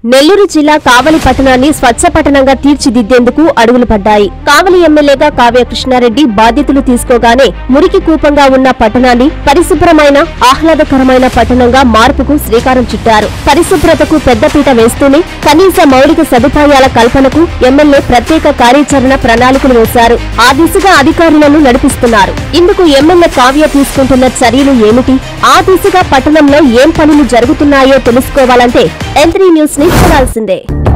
నెల్లూరు జిల్లా కావలి పట్టణాన్ని స్వచ్ఛ పట్టణంగా తీర్చిదిద్దేందుకు అడుగులు పడ్డాయి కావలి ఎమ్మెల్యేగా కావ్య కృష్ణారెడ్డి బాధ్యతలు తీసుకోగానే మురికి కూపంగా ఉన్న పట్టణాన్ని పరిశుభ్రమైన ఆహ్లాదకరమైన పట్టణంగా మార్పుకు శ్రీకారం చుట్టారు పరిశుభ్రతకు పెద్దపీట వేస్తూనే కనీస మౌలిక సదుపాయాల కల్పనకు ఎమ్మెల్యే ప్రత్యేక కార్యాచరణ ప్రణాళికలు వేశారు ఆ దిశగా అధికారులను నడిపిస్తున్నారు ఇందుకు ఎమ్మెల్యే కావ్య తీసుకుంటున్న చర్యలు ఏమిటి ఆ దిశగా పట్టణంలో ఏం పనులు జరుగుతున్నాయో తెలుసుకోవాలంటే ఎంత్రీ న్యూస్ ని చూడాల్సిందే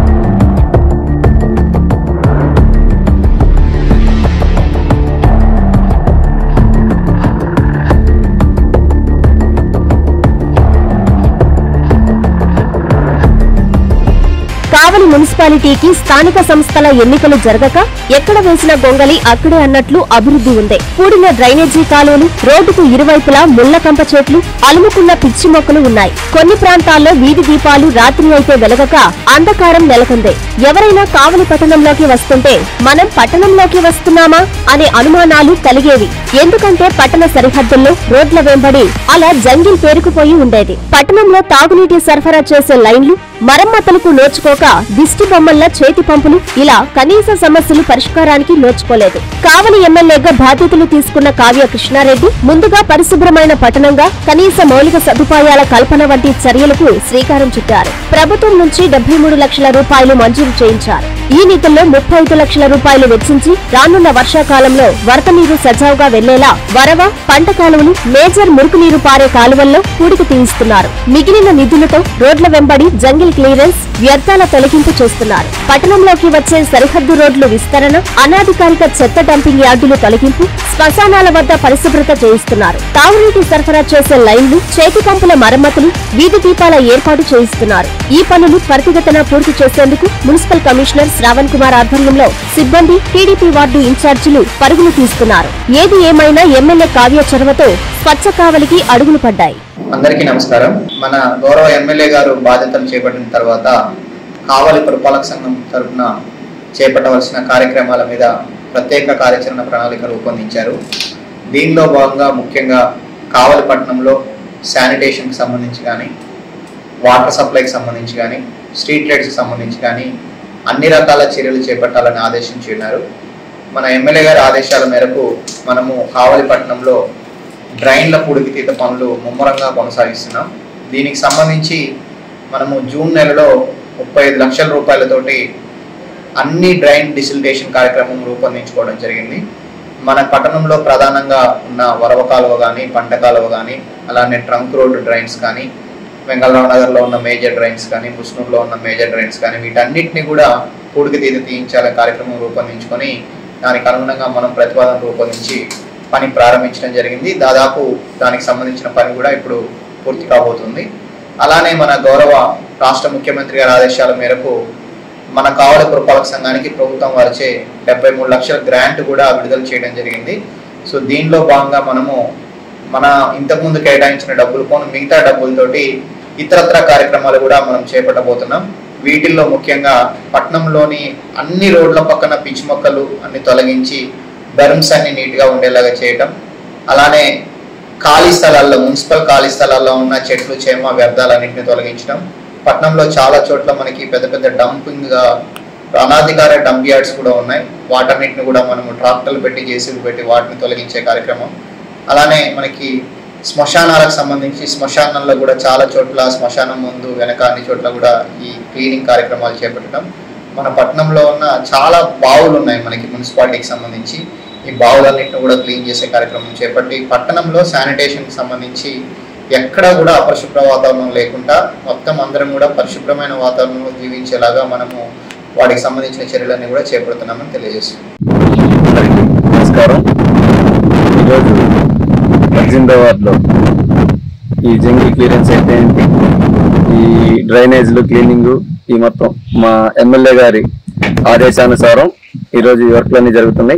కావలి మున్సిపాలిటీకి స్థానిక సంస్థల ఎన్నికలు జరగక ఎక్కడ వేసిన గొంగలి అక్కడే అన్నట్లు అభివృద్ధి ఉంది కూడిన డ్రైనేజీ కాలువలు రోడ్డుకు ఇరువైపులా ముళ్ల కంప చెట్లు అలుముకున్న పిచ్చి మొక్కలు ఉన్నాయి కొన్ని ప్రాంతాల్లో వీధి దీపాలు రాత్రి అయితే వెలగక అంధకారం నెలకొంది ఎవరైనా కావలి పట్టణంలోకి వస్తుంటే మనం పట్టణంలోకి వస్తున్నామా అనే అనుమానాలు కలిగేవి ఎందుకంటే పట్టణ సరిహద్దుల్లో రోడ్ల వెంబడి అలా జంగిల్ పేరుకుపోయి ఉండేది పట్టణంలో తాగునీటి సరఫరా చేసే లైన్లు మరమ్మతులకు నోచుకోక దిష్టి బొమ్మల్లా చేతి పంపులు ఇలా కనీస సమస్యలు పరిష్కారానికి నోచుకోలేదు కావలి ఎమ్మెల్యేగా బాధ్యతలు తీసుకున్న కావ్య కృష్ణారెడ్డి ముందుగా పరిశుభ్రమైన పట్టణంగా కనీస మౌలిక సదుపాయాల కల్పన వంటి చర్యలకు శ్రీకారం చుట్టారు ప్రభుత్వం నుంచి డెబ్బై మూడు లక్షల రూపాయలు మంజూరు చేయించారు ఈ నిధుల్లో ముప్పై ఐదు లక్షల రూపాయలు వెచ్చించి రానున్న వర్షాకాలంలో వరద నీరు సజావుగా వెళ్లేలా వరవ పంట కాలువలు మేజర్ మురుగునీరు పారే కాలువల్లో పూడికి తీయిస్తున్నారు మిగిలిన నిధులతో రోడ్ల వెంబడి జంగిల్ క్లియరెన్స్ వ్యర్థాల తొలగింపు చేస్తున్నారు పట్టణంలోకి వచ్చే సరిహద్దు రోడ్లు విస్తరణ అనాధికారిక చెత్త డంపింగ్ యార్డులు తొలగింపు శ్మశానాల వద్ద పరిశుభ్రత చేయిస్తున్నారు తాగునీటి సరఫరా చేసే లైన్లు చేతి పంపుల మరమ్మతులు వీధి దీపాల ఏర్పాటు చేయిస్తున్నారు ఈ పనులు త్వరితగతిన పూర్తి చేసేందుకు మున్సిపల్ కమిషనర్ శ్రావణ్ కుమార్ ఆధ్వర్యంలో సిబ్బంది టీడీపీ వార్డు ఇన్ఛార్జీలు పరుగులు తీస్తున్నారు ఏది ఏమైనా ఎమ్మెల్యే కావ్య చొరవతో స్వచ్ఛ కావలికి అడుగులు పడ్డాయి అందరికీ నమస్కారం మన గౌరవ ఎమ్మెల్యే గారు బాధ్యతలు చేపట్టిన తర్వాత కావలి పురపాలక సంఘం తరఫున చేపట్టవలసిన కార్యక్రమాల మీద ప్రత్యేక కార్యాచరణ ప్రణాళిక రూపొందించారు దీనిలో భాగంగా ముఖ్యంగా కావలి పట్టణంలో శానిటేషన్కి సంబంధించి కానీ వాటర్ సప్లైకి సంబంధించి కానీ స్ట్రీట్ లైట్స్కి సంబంధించి కానీ అన్ని రకాల చర్యలు చేపట్టాలని ఆదేశించి ఉన్నారు మన ఎమ్మెల్యే గారి ఆదేశాల మేరకు మనము కావలి పట్టణంలో డ్రైన్ల పూడికితీత పనులు ముమ్మరంగా కొనసాగిస్తున్నాం దీనికి సంబంధించి మనము జూన్ నెలలో ముప్పై ఐదు లక్షల రూపాయలతోటి అన్ని డ్రైన్ డిసిల్టేషన్ కార్యక్రమం రూపొందించుకోవడం జరిగింది మన పట్టణంలో ప్రధానంగా ఉన్న వరవ కాలువ కానీ పంట కాలువ కానీ అలానే ట్రంక్ రోడ్ డ్రైన్స్ కానీ వెంగళరావు నగర్లో ఉన్న మేజర్ డ్రైన్స్ కానీ ముస్నూర్లో ఉన్న మేజర్ డ్రైన్స్ కానీ వీటన్నిటిని కూడా పూడికి తీత తీయించాలనే కార్యక్రమం రూపొందించుకొని దానికి అనుగుణంగా మనం ప్రతిపాదన రూపొందించి పని ప్రారంభించడం జరిగింది దాదాపు దానికి సంబంధించిన పని కూడా ఇప్పుడు పూర్తి కాబోతుంది అలానే మన గౌరవ రాష్ట్ర ముఖ్యమంత్రి గారి ఆదేశాల మేరకు మన కావలి పురపాలక సంఘానికి ప్రభుత్వం వారిచే డెబ్బై మూడు లక్షల గ్రాంట్ కూడా విడుదల చేయడం జరిగింది సో దీనిలో భాగంగా మనము మన ఇంతకుముందు కేటాయించిన డబ్బులు పోను మిగతా డబ్బులతోటి ఇతరత్ర కార్యక్రమాలు కూడా మనం చేపట్టబోతున్నాం వీటిల్లో ముఖ్యంగా పట్నంలోని అన్ని రోడ్ల పక్కన పిచ్చి మొక్కలు అన్ని తొలగించి బెర్మ్స్ అన్ని నీట్గా ఉండేలాగా చేయటం అలానే ఖాళీ స్థలాల్లో మున్సిపల్ ఖాళీ స్థలాల్లో ఉన్న చెట్లు చేమ వ్యర్థాలన్నింటినీ తొలగించడం పట్నంలో చాలా చోట్ల మనకి పెద్ద పెద్ద డంపింగ్ గా అనాధికార డంప్ యార్డ్స్ కూడా ఉన్నాయి వాటన్నిటిని కూడా మనము ట్రాక్టర్లు పెట్టి జేసీబీ పెట్టి వాటిని తొలగించే కార్యక్రమం అలానే మనకి శ్మశానాలకు సంబంధించి శ్మశానంలో కూడా చాలా చోట్ల శ్మశానం ముందు వెనక అన్ని చోట్ల కూడా ఈ క్లీనింగ్ కార్యక్రమాలు చేపట్టడం మన పట్టణంలో ఉన్న చాలా బావులు ఉన్నాయి మనకి మున్సిపాలిటీకి సంబంధించి ఈ బావులన్నింటిని కూడా క్లీన్ చేసే కార్యక్రమం చేపట్టి పట్టణంలో శానిటేషన్కి సంబంధించి ఎక్కడ కూడా అపరిశుభ్ర వాతావరణం లేకుండా మొత్తం అందరం కూడా పరిశుభ్రమైన వాతావరణంలో జీవించేలాగా మనము వాటికి సంబంధించిన చర్యలన్నీ కూడా చేపడుతున్నామని తెలియజేస్తున్నాం అందరికీ నమస్కారం ఈరోజు పద్దెనిమిదో వార్డులో ఈ జంగిల్ క్లియరెన్స్ అయితే ఏంటి ఈ డ్రైనేజ్లు క్లీనింగ్ ఈ మొత్తం మా ఎమ్మెల్యే గారి ఆదేశానుసారం ఈరోజు ఈ వర్క్లన్నీ జరుగుతున్నాయి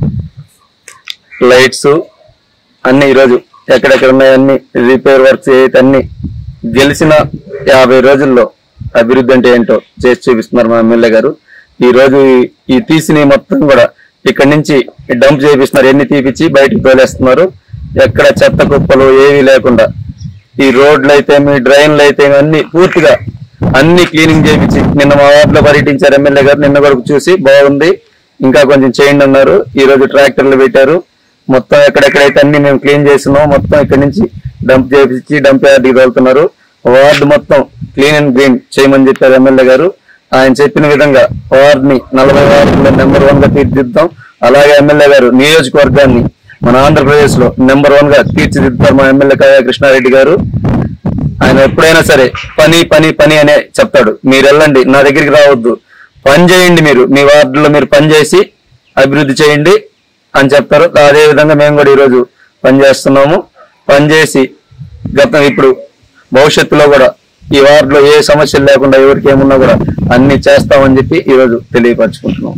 లైట్స్ అన్ని ఈరోజు ఎక్కడెక్కడ ఉన్నాయన్నీ రిపేర్ వర్క్స్ ఏవైతే అన్ని గెలిచిన యాభై రోజుల్లో అభివృద్ధి అంటే ఏంటో చేసి చూపిస్తున్నారు మా ఎమ్మెల్యే గారు ఈ రోజు ఈ- ఈ తీసిన మొత్తం కూడా ఇక్కడి నుంచి డంప్ చేపిస్తున్నారు ఎన్ని తీపిచ్చి బయటికి తోలేస్తున్నారు ఎక్కడ చెత్త కుప్పలు ఏవి లేకుండా ఈ రోడ్లు అయితే మీ డ్రైన్లు అయితే అన్ని పూర్తిగా అన్ని క్లీనింగ్ చేయించి నిన్న మా వార్డులో పర్యటించారు ఎమ్మెల్యే గారు నిన్న వరకు చూసి బాగుంది ఇంకా కొంచెం చేయండి అన్నారు ఈ రోజు ట్రాక్టర్లు పెట్టారు మొత్తం ఎక్కడెక్కడైతే అన్ని మేము క్లీన్ చేస్తున్నాం మొత్తం ఇక్కడ నుంచి డంప్ చేపించి డంప్ యార్డ్కి వెళ్తున్నారు వార్డు మొత్తం క్లీన్ అండ్ గ్రీన్ చేయమని చెప్పారు ఎమ్మెల్యే గారు ఆయన చెప్పిన విధంగా వార్డుని నలభై వార్డులో నెంబర్ వన్ గా తీర్చిదిద్దాం అలాగే ఎమ్మెల్యే గారు నియోజకవర్గాన్ని మన ఆంధ్రప్రదేశ్ లో నెంబర్ వన్ గా తీర్చిదిద్దారు మా ఎమ్మెల్యే కయ్య కృష్ణారెడ్డి గారు ఆయన ఎప్పుడైనా సరే పని పని పని అనే చెప్తాడు మీరు వెళ్ళండి నా దగ్గరికి రావద్దు పని చేయండి మీరు మీ వార్డులో మీరు పని చేసి అభివృద్ధి చేయండి అని చెప్తారు అదే విధంగా మేము కూడా ఈరోజు పని చేస్తున్నాము పని చేసి గతం ఇప్పుడు భవిష్యత్తులో కూడా ఈ వార్డులో ఏ సమస్యలు లేకుండా ఎవరికి ఏమున్నా కూడా అన్ని చేస్తామని చెప్పి ఈరోజు తెలియపరచుకుంటున్నాం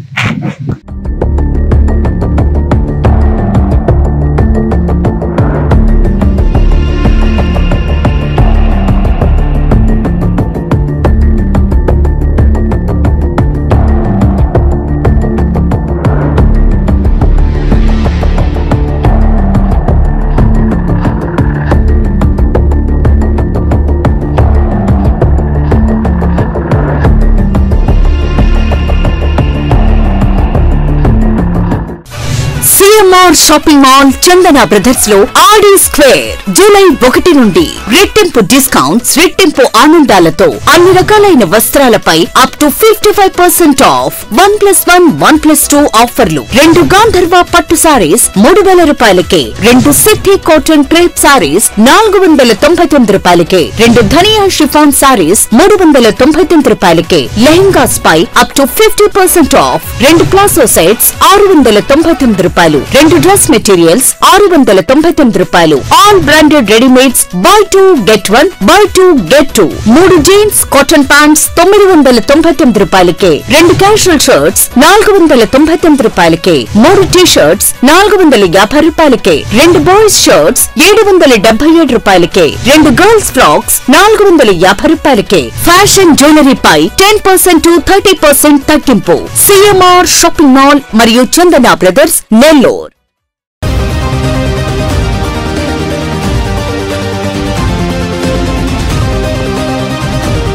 CMR shopping mall Chandana brothers లో ఆడి స్క్వేర్ జూలై ఒకటి నుండి రెట్టింపు డిస్కౌంట్స్ రెట్టింపు ఆనందాలతో అన్ని రకాలైన వస్త్రాలపై up to fifty five percent off one plus one one plus two ఆఫర్లు రెండు గాంధర్వ పట్టు సారీస్ మూడు వేల రూపాయలకే రెండు సిద్ధి కాటన్ క్రేప్ సారీస్ నాలుగు వందల తొంభై తొమ్మిది రూపాయలకే రెండు ధనియా షిఫాన్ సారీస్ మూడు వందల తొంభై తొమ్మిది రూపాయలకే లెహంగాస్ పై up to fifty percent off రెండు ప్లాసో సెట్స్ ఆరు వందల తొంభై తొమ్మిది రూపాయలు రెండు డ్రెస్ మెటీరియల్స్ ఆరు వందల తొంభై తొమ్మిది రూపాయలు all branded readymades buy two get one buy two get two మూడు జీన్స్ కాటన్ ప్యాంట్స్ తొమ్మిది వందల తొంభై తొమ్మిది రూపాయలకే రెండు క్యాషువల్ షర్ట్స్ నాలుగు వందల తొంభై తొమ్మిది రూపాయలకే మూడు టీ షర్ట్స్ నాలుగు వందల యాభై రూపాయలకే రెండు బాయ్స్ షర్ట్స్ ఏడు వందల డెబ్బై ఏడు రూపాయలకే రెండు గర్ల్స్ ఫ్రాక్స్ నాలుగు వందల యాభై రూపాయలకే ఫ్యాషన్ జ్యువెలరీ పై ten percent to thirty percent తగ్గింపు సిఎంఆర్ షాపింగ్ మాల్ మరియు చందన బ్రదర్స్ నెల్లూరు